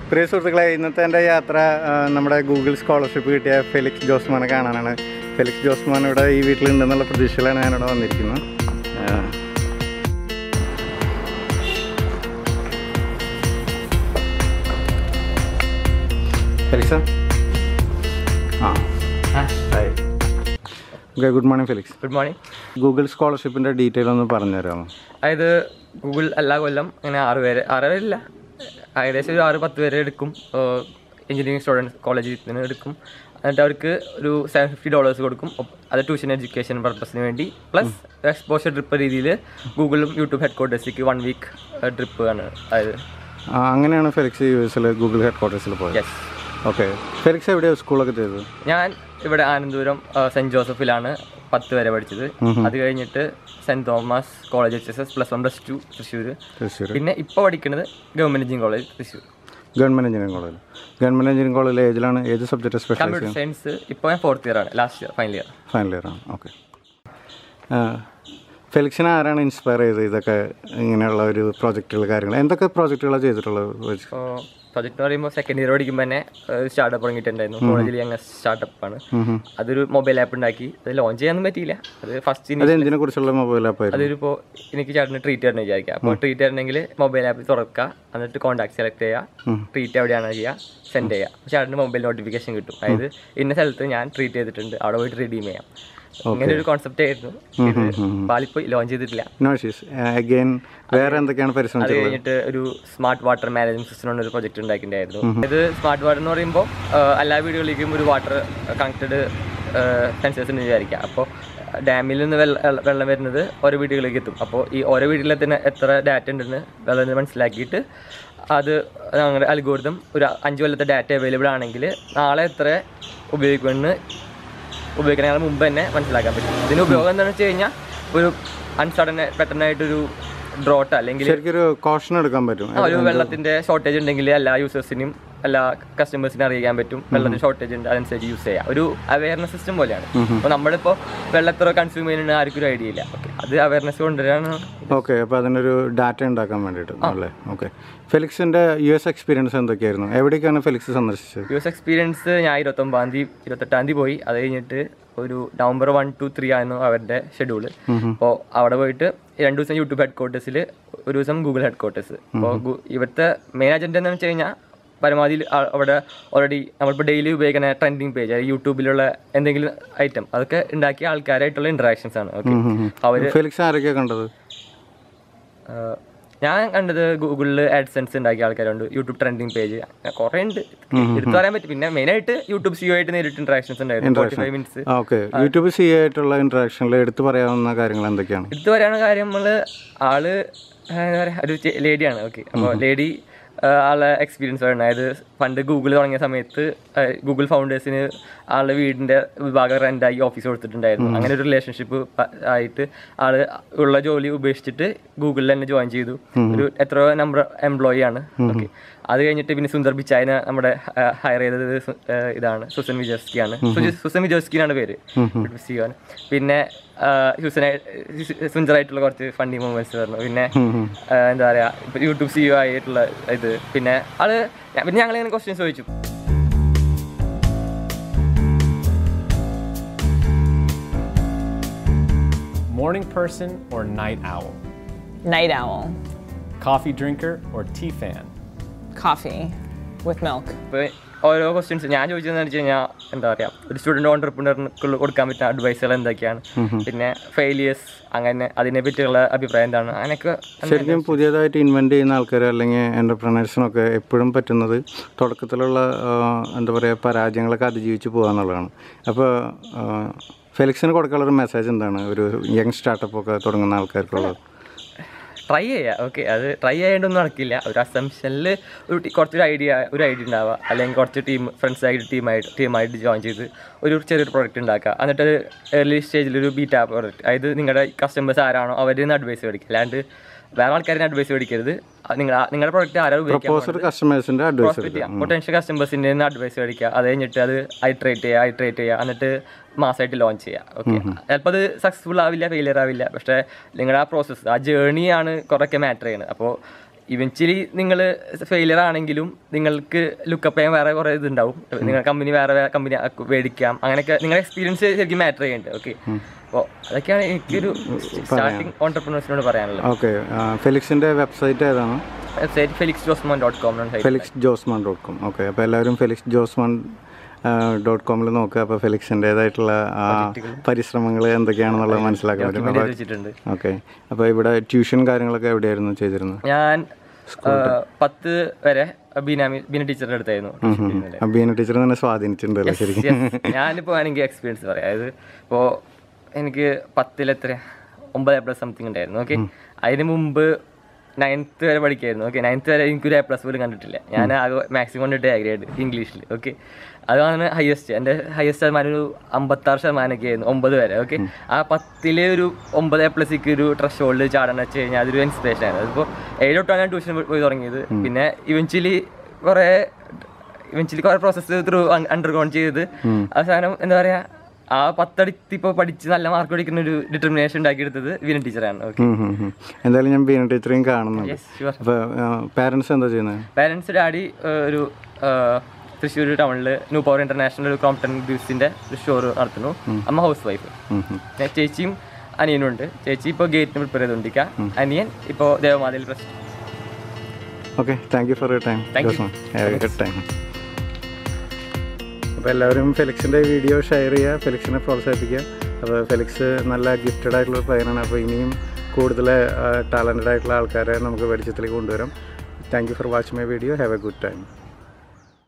പ്രിയ സുഹൃത്തുക്കളെ ഇന്നത്തെ എൻ്റെ യാത്ര ആ, നമ്മുടെ ഗൂഗിൾ സ്കോളർഷിപ്പ് കിട്ടിയ ഫെലിക്സ് ജോസ്മാനെ കാണാനാണ് ഫെലിക്സ് ജോസ്മാൻ ഇവിടെ ഈ വീട്ടിലുണ്ടെന്നുള്ള പ്രതീക്ഷയിലാണ് ഞാനിവിടെ വന്നിരിക്കുന്നത് ആ, ഫെലിക്സ് ആ hi okay good morning Felix good morning Google സ്കോളർഷിപ്പിൻ്റെ ഡീറ്റെയിൽ ഒന്ന് പറഞ്ഞു തരാമോ അതായത് ഗൂഗിൾ എല്ലാ കൊല്ലം ഇങ്ങനെ ആറ് പേര് ആറ് പേരില്ല ഏകദേശം ഒരു ആറ് പത്ത് പേര് എടുക്കും എഞ്ചിനീയറിംഗ് സ്റ്റുഡൻസ് കോളേജിൽ നിന്ന് എടുക്കും എന്നിട്ട് അവർക്ക് ഒരു സെവൻ ഫിഫ്റ്റി ഡോളേഴ്സ് കൊടുക്കും ഒപ്പ് അത് ട്യൂഷൻ എഡ്യൂക്കേഷൻ പർപ്പസിന് വേണ്ടി പ്ലസ് എക്സ്പോഷർ ട്രിപ്പ് രീതിയിൽ ഗൂഗിളും യൂട്യൂബ് ഹെഡ് ക്വാർട്ടേഴ്സിലേക്ക് വൺ വീക്ക് ട്രിപ്പ് ആണ് അതായത് ആ, അങ്ങനെയാണ് ഫെലിക്സ് യു എസിൽ ഗൂഗിൾ ഹെഡ് ക്വാർട്ടേഴ്സിൽ പോയത് യെസ് ഓക്കെ ഫെലിക്സ് എവിടെയാണ് സ്കൂളൊക്കെ ചെയ്തത് ഞാൻ ഇവിടെ ആനന്ദപുരം സെൻറ്റ് ജോസഫിലാണ് പത്ത് വരെ പഠിച്ചത് അത് കഴിഞ്ഞിട്ട് saint Thomas college H S S plus one plus two Thrissur Thrissur പിന്നെ ഇപ്പോൾ പഠിക്കുന്നത് government engineering college Thrissur government engineering college government engineering കോളേജിൽ ഏതിലാണ് ഏത് സബ്ജക്റ്റ് സ്പെഷ്യലൈസ് കമ്പ്യൂട്ടർ സയൻസ് ഇപ്പോൾ ഞാൻ ഫോർത്ത് ഇയർ ആണ് last year final year final year ആണ് ഓക്കെ ഫെലിക്സിനെ ആരാണ് ഇൻസ്പയർ ചെയ്തത് ഇതൊക്കെ ഇങ്ങനെയുള്ള ഒരു പ്രോജക്റ്റുകൾ കാര്യങ്ങൾ എന്തൊക്കെ പ്രോജക്റ്റുകളാണ് ചെയ്തിട്ടുള്ളത് അപ്പോൾ പ്രൊജക്ട് എന്ന് പറയുമ്പോൾ സെക്കൻഡ് ഇയർ പഠിക്കുമ്പോൾ തന്നെ സ്റ്റാർട്ടപ്പ് തുടങ്ങിയിട്ടുണ്ടായിരുന്നു കോളേജിൽ ഞങ്ങൾ സ്റ്റാർട്ടപ്പ് ആണ് അതൊരു മൊബൈൽ ആപ്പ് ഉണ്ടാക്കി അത് ലോഞ്ച് ചെയ്യാനൊന്നും പറ്റിയില്ല അത് ഫസ്റ്റ് അത് എന്തിനെ കുറിച്ചുള്ള മൊബൈൽ ആപ്പായിരുന്നു അതൊരു ഇപ്പോൾ എനിക്ക് ചേട്ടന് ട്രീറ്റ് തരണം വിചാരിക്കുക അപ്പോൾ ട്രീറ്റ് തരണമെങ്കിൽ മൊബൈൽ ആപ്പ് തുറക്കുക എന്നിട്ട് കോൺടാക്ട് സെലക്ട് ചെയ്യുക ട്രീറ്റ് എവിടെയാണ് ചെയ്യുക സെൻഡ് ചെയ്യുക അപ്പോൾ ചേട്ടന് മൊബൈൽ നോട്ടിഫിക്കേഷൻ കിട്ടും അതായത് ഇന്ന സ്ഥലത്ത് ഞാൻ ട്രീറ്റ് ചെയ്തിട്ടുണ്ട് അവിടെ പോയിട്ട് റിഡീം ചെയ്യാം ഇങ്ങനെ ഒരു കോൺസെപ്റ്റ് ആയിരുന്നു ഇത് പാലിപ്പോയി ലോഞ്ച് ചെയ്തിട്ടില്ല നോ ഷീസ് അഗെയിൻ വേറെ എന്തൊക്കെയാണ് അത് പരിശ്രമിച്ചത് കഴിഞ്ഞിട്ട് ഒരു സ്മാർട്ട് വാട്ടർ മാനേജ്മെന്റ് സിസ്റ്റം ഒരു പ്രൊജക്ട് ഉണ്ടാക്കിയിട്ടുണ്ടായിരുന്നു ഇത് സ്മാർട്ട് വാട്ടർ എന്ന് പറയുമ്പോൾ എല്ലാ വീടുകളിലേക്കും ഒരു വാട്ടർ കണക്റ്റഡ് സെൻസേഴ്സ് ഉണ്ട് വിചാരിക്കുക അപ്പോൾ ഡാമിൽ നിന്ന് വെള്ളം വെള്ളം വരുന്നത് ഓരോ വീടുകളിലേക്ക് എത്തും അപ്പോൾ ഈ ഓരോ വീട്ടിലെത്തുന്ന എത്ര ഡാറ്റ ഉണ്ടെന്ന് വെള്ളം മനസ്സിലാക്കിയിട്ട് അത് ഞങ്ങളുടെ അൽഗോരിതം ഒരു അഞ്ച് കൊല്ലത്തെ ഡാറ്റ അവൈലബിൾ ആണെങ്കിൽ നാളെ എത്ര ഉപയോഗിക്കുമെന്ന് ഉപയോഗിക്കുന്നതിന് മുമ്പ് തന്നെ മനസ്സിലാക്കാൻ പറ്റും ഇതിന് ഉപയോഗം എന്താണെന്ന് വെച്ച് കഴിഞ്ഞാൽ ഒരു അൺസഡൻ പെട്ടെന്നായിട്ടൊരു ഡ്രോട്ട് അല്ലെങ്കിൽ ശരിക്കൊരു കോഷൻ എടുക്കാൻ പറ്റും ആ, ഒരു വെള്ളത്തിന്റെ ഷോർട്ടേജ് ഉണ്ടെങ്കിൽ എല്ലാ യൂസേഴ്സിനും എല്ലാ കസ്റ്റമേഴ്സിനും അറിയിക്കാൻ പറ്റും വെള്ളത്തിന് ഷോർട്ടേജ് ഉണ്ട് അതനുസരിച്ച് യൂസ് ചെയ്യാം ഒരു അവയർനെസ് സിസ്റ്റം പോലെയാണ് അപ്പോൾ നമ്മളിപ്പോൾ വെള്ളം എത്ര കൺസ്യൂം ചെയ്യുന്നുണ്ട് ആർക്കും ഒരു ഐഡിയ ഇല്ല ഓക്കെ അത് അവയർനെസ് കൊണ്ടുവരാണ് ഓക്കെ അപ്പോൾ അതിനൊരു ഡാറ്റ ഉണ്ടാക്കാൻ വേണ്ടിയിട്ട് അല്ലേ ഓക്കെ ഫെലിക്സിൻ്റെ യു എസ് എക്സ്പീരിയൻസ് എന്തൊക്കെയായിരുന്നു എവിടേക്കാണ് ഫെലിക്സ് സന്ദർശിച്ചത് യു എസ് എക്സ്പീരിയൻസ് ഞാൻ ഇരുപത്തൊമ്പതാം തീയതി ഇരുപത്തെട്ടാം തീയതി പോയി അത് കഴിഞ്ഞിട്ട് ഒരു നവംബർ വൺ ടു ത്രീ ആയിരുന്നു അവരുടെ ഷെഡ്യൂള് അപ്പോൾ അവിടെ പോയിട്ട് രണ്ട് ദിവസം യൂട്യൂബ് ഹെഡ് ക്വാർട്ടേഴ്സിൽ ഒരു ദിവസം ഗൂഗിൾ ഹെഡ് ക്വാർട്ടേഴ്സ് അപ്പോൾ ഇവിടുത്തെ മെയിൻ അജണ്ട എന്താണെന്ന് വെച്ച് കഴിഞ്ഞാൽ പരമാവധി ആ- അവിടെ ഓൾറെഡി നമ്മളിപ്പോൾ ഡെയിലി ഉപയോഗിക്കുന്ന ട്രെൻഡിങ് പേജ് യൂട്യൂബിലുള്ള എന്തെങ്കിലും ഐറ്റം അതൊക്കെ ഉണ്ടാക്കിയ ആൾക്കാരായിട്ടുള്ള ഇൻട്രാക്ഷൻസ് ആണ് ഓക്കെ അവർ ഫെലിക്സ് ആരൊക്കെയാണ് കണ്ടത് ഞാൻ കണ്ടത് ഗൂഗിളിൽ ആഡ്സെൻസ് ഉണ്ടാക്കിയ ആൾക്കാരുണ്ട് യൂട്യൂബ് ട്രെൻഡിങ് പേജ് കുറേ ഉണ്ട് എടുത്തു പറയാൻ പറ്റും പിന്നെ മെയിനായിട്ട് യൂട്യൂബ് സിഒ ആയിട്ട് നേരിട്ട് ഇൻട്രാക്ഷൻസ് ഉണ്ടായിരുന്നു forty five minutes okay YouTube C ആയിട്ടുള്ള ഇൻട്രാക്ഷനിൽ എടുത്തു പറയാവുന്ന കാര്യങ്ങൾ എന്തൊക്കെയാണ് എടുത്തു പറയാനുള്ള കാര്യം നമ്മൾ ആള് ആ, എന്താ പറയുക ഒരു ലേഡിയാണ് ഓക്കെ അപ്പോൾ ലേഡി ആളെ എക്സ്പീരിയൻസ് പറയുന്നത് അതായത് പണ്ട് ഗൂഗിൾ തുടങ്ങിയ സമയത്ത് ഗൂഗിൾ ഫൗണ്ടേഴ്സിന് ആളുടെ വീടിന്റെ വിഭാഗം റെന്റായി ഓഫീസ് കൊടുത്തിട്ടുണ്ടായിരുന്നു അങ്ങനെ ഒരു റിലേഷൻഷിപ്പ് ആയിട്ട് ആള് ഉള്ള ജോലി ഉപേക്ഷിച്ചിട്ട് ഗൂഗിളിൽ തന്നെ ജോയിൻ ചെയ്തു ഒരു എത്രയോ നമ്പർ എംപ്ലോയി ആണ് ഓക്കെ അത് കഴിഞ്ഞിട്ട് പിന്നെ സുന്ദർ പിച്ചായനെ നമ്മുടെ ഹയർ ചെയ്തത് സു- ആ, ഇതാണ് സുസൻ വിജോസ്കി ആണ് സുസൻ വിജോസ്കി എന്നാണ് പേര് സിഒ ആണ് പിന്നെ ഹ്യൂസനായി സുന്ദറായിട്ടുള്ള കുറച്ച് ഫണ്ടി മൂവ്മെന്റ്സ് പറഞ്ഞു പിന്നെ ആ, എന്താ പറയാ ഇപ്പൊ യൂട്യൂബ് സിഇഒ ആയിട്ടുള്ള ഇത് പിന്നെ അത് ഞാൻ- പിന്നെ ഞങ്ങൾ ഇങ്ങനെ ക്വസ്റ്റ്യൻസ് ചോദിച്ചു Morning person or night owl? Night owl. Coffee drinker or tea fan? Coffee with milk. ഇപ്പൊ ഓരോ ക്വസ്റ്റ്യൻസ് ഞാൻ ചോദിച്ചതെന്ന് വെച്ച് കഴിഞ്ഞാൽ എന്താ പറയാ ഒരു സ്റ്റുഡന്റ് ഓണ്ടർപ്രണറിന് കൊടുക്കാൻ പറ്റുന്ന അഡ്വൈസുകൾ എന്തൊക്കെയാണ് പിന്നെ ഫെയിലിയേഴ്സ് അങ്ങനെ അതിനെ പറ്റിയുള്ള അഭിപ്രായം എന്താണ് അങ്ങനെയൊക്കെ ശരിക്കും പുതിയതായിട്ട് ഇൻവെൻറ്റ് ചെയ്യുന്ന ആൾക്കാർ അല്ലെങ്കിൽ എൻ്റർപ്രണേഴ്സിനൊക്കെ എപ്പോഴും പറ്റുന്നത് തുടക്കത്തിലുള്ള ആ, എന്താ പറയുക പരാജയങ്ങളൊക്കെ അതിജീവിച്ച് പോകുക എന്നുള്ളതാണ് അപ്പോൾ ഫെലിക്സിന് കൊടുക്കാനുള്ളൊരു മെസ്സേജ് എന്താണ് ഒരു യങ് സ്റ്റാർട്ടപ്പ് ഒക്കെ തുടങ്ങുന്ന ആൾക്കാർക്കുള്ളത് ട്രൈ ചെയ്യുക ഓക്കെ അത് ട്രൈ ചെയ്യേണ്ടൊന്നും നടക്കില്ല ഒരു അസംഷനിൽ ഒരു ടി- കുറച്ചൊരു ഐഡിയ ഒരു ഐഡിയ ഉണ്ടാവുക അല്ലെങ്കിൽ കുറച്ച് ടീം ഫ്രണ്ട്സ് ആയിട്ട് ടീമായിട്ട് ടീമായിട്ട് ജോയിൻ ചെയ്ത് ഒരു ചെറിയൊരു പ്രോഡക്റ്റ് ഉണ്ടാക്കുക എന്നിട്ട് അത് ഏർലി സ്റ്റേജിൽ ഒരു ബീറ്റാ പ്രോഡക്റ്റ് അതായത് നിങ്ങളുടെ കസ്റ്റമേഴ്സ് ആരാണോ അവരിൽ നിന്ന് അഡ്വൈസ് മേടിക്കുക അല്ലാണ്ട് വേറെ ആൾക്കാരിന് അഡ്വൈസ് മേടിക്കരുത് നിങ്ങൾ നിങ്ങളുടെ പ്രോഡക്റ്റ് ആരാ ഉപയോഗിക്കാൻ പ്രപ്പോസർ കസ്റ്റമേഴ്സിൻ്റെ അഡ്വൈസ് എടുക്കുക പൊട്ടൻഷ്യൽ കസ്റ്റമേഴ്സിൻ്റെ നിന്ന് അഡ്വൈസ് മേടിക്കുക അത് കഴിഞ്ഞിട്ട് അത് ഐട്രേറ്റ് ചെയ്യുക ഐട്രേറ്റ് ചെയ്യുക എന്നിട്ട് മാസമായിട്ട് ലോഞ്ച് ചെയ്യുക ഓക്കെ ചിലപ്പോൾ അത് സക്സസ്ഫുൾ ആവില്ല ഫെയിലിയർ ആവില്ല പക്ഷേ നിങ്ങളുടെ ആ പ്രോസസ്സ് ആ ജേണിയാണ് കുറേയൊക്കെ മാറ്റർ ചെയ്യുന്നത് അപ്പോൾ ഇവൻച്വലി നിങ്ങൾ ഫെയിലിയർ ആണെങ്കിലും നിങ്ങൾക്ക് ലുക്കപ്പ് ചെയ്യാൻ വേറെ കുറേ ഇതുണ്ടാവും നിങ്ങൾ കമ്പനി വേറെ വേറെ കമ്പനി മേടിക്കാം അങ്ങനെയൊക്കെ നിങ്ങളുടെ എക്സ്പീരിയൻസ് ശരിക്കും മാറ്റർ ചെയ്യുന്നുണ്ട് ഓക്കെ അപ്പോൾ അതൊക്കെയാണ് എനിക്കൊരു സ്റ്റാർട്ടിങ് ഓണ്ടർപ്രണേഴ്സിനോട് പറയാനുള്ളത് ഓക്കെ ഫെലിക്സിൻ്റെ വെബ്സൈറ്റ് ഏതാണ് website Felix Josmon dot com site Felix Josman dot com okay അപ്പോൾ എല്ലാവരും ഫെലിക്സ് ജോസ്മാൻ ഡോട്ട് കോമിൽ നോക്കുക അപ്പോൾ ഫെലിക്സിൻ്റേതായിട്ടുള്ള പരിശ്രമങ്ങൾ എന്തൊക്കെയാണെന്നുള്ളത് മനസ്സിലാക്കാൻ പറ്റും ഡോക്യുമെന്റ് അപ്പോൾ വെച്ചിട്ടുണ്ട് ഓക്കെ അപ്പോൾ ഇവിടെ ട്യൂഷൻ കാര്യങ്ങളൊക്കെ എവിടെയായിരുന്നു ചെയ്തിരുന്നത് ഞാൻ ആ, പത്ത് വരെ ബീനാമി ബീന ടീച്ചറുടെ അടുത്തായിരുന്നു അബീന ടീച്ചർ തന്നെ സ്വാധീനിച്ചിട്ടുണ്ടല്ലോ ശരിക്കും ഞാനിപ്പോൾ എനിക്ക് എക്സ്പീരിയൻസ് പറയാം അതായത് ഇപ്പോൾ എനിക്ക് പത്തിലെത്ര ഒമ്പത് എ പ്ലസ് സംതിങ് ഉണ്ടായിരുന്നു ഓക്കെ അതിന് മുമ്പ് നയൻത്ത് വരെ പഠിക്കായിരുന്നു ഓക്കെ നയൻത്ത് വരെ എനിക്കൊരു എ പ്ലസ് പോലും കണ്ടിട്ടില്ല ഞാൻ ആകെ മാക്സിമം കണ്ടിട്ട് എ ഗ്രേഡ് ഇംഗ്ലീഷിൽ ഓക്കെ അതാണ് ഹയസ്റ്റ് എൻ്റെ ഹയസ്റ്റ് ശതമാനം ഒരു അമ്പത്താറ് ശതമാനമൊക്കെ ആയിരുന്നു ഒമ്പത് വരെ ഓക്കെ ആ പത്തിലെ ഒരു ഒമ്പത് എ പ്ലസിക്ക് ഒരു ട്രഷ് ഹോൾഡ് ചാടാന്ന് വെച്ച് കഴിഞ്ഞാൽ അതൊരു ഇൻസ്പിറേഷൻ ആയിരുന്നു അതിപ്പോൾ ഏഴ് തൊട്ടാണ് ഞാൻ ട്യൂഷൻ പോയി തുടങ്ങിയത് പിന്നെ ഇവൻച്വലി കുറേ ഇവൻച്വലി കുറേ പ്രോസസ്സ് ത്രൂ അണ്ടർഗോൺ ചെയ്ത് അവസാനം എന്താ പറയുക ആ പത്തടുത്ത് ഇപ്പോൾ പഠിച്ച് നല്ല മാർക്ക് പഠിക്കുന്ന ഒരു ഡിറ്റർമിനേഷൻ ഉണ്ടാക്കിയെടുത്തത് വിനൻ ടീച്ചറാണ് ഓക്കെ ഉം, ഉം, ഉം. എന്തായാലും ഞാൻ ബീന ടീച്ചറേയും കാണുന്നുണ്ട് ഷുവർ അപ്പോൾ പാരൻസ് എന്താ ചെയ്യുന്നത് പാരൻസ് ഡാഡി ഒരു തൃശ്ശൂർ ടൗണിൽ ന്യൂ പവർ ഇന്റർനാഷണൽ ഒരു ക്രോംപ്ടൺ ബ്യൂസിന്റെ ഒരു സ്റ്റോർ നടത്തുന്നു അമ്മ ഹൗസ് വൈഫ് ഞാൻ ചേച്ചിയും അനിയനും ഉണ്ട് ചേച്ചി ഇപ്പോൾ ഗേറ്റിന് പ്രിപ്പയർ ചെയ്തുകൊണ്ടിരിക്കുക അനിയൻ ഇപ്പോൾ ദേവമാതയിൽ പ്രശ്നം okay thank you for your time Thank you. Good time അപ്പോൾ എല്ലാവരും ഫെലിക്സിൻ്റെ വീഡിയോ ഷെയർ ചെയ്യുക ഫെലിക്സിനെ പ്രോത്സാഹിപ്പിക്കുക അപ്പോൾ ഫെലിക്സ് നല്ല ഗിഫ്റ്റഡ് ആയിട്ടുള്ള പയ്യനാണ് അപ്പോൾ ഇനിയും കൂടുതൽ ടാലൻറ്റഡ് ആയിട്ടുള്ള ആൾക്കാരെ നമുക്ക് വെളിച്ചത്തിലേക്ക് കൊണ്ടുവരാം thank you for watching my video have a good time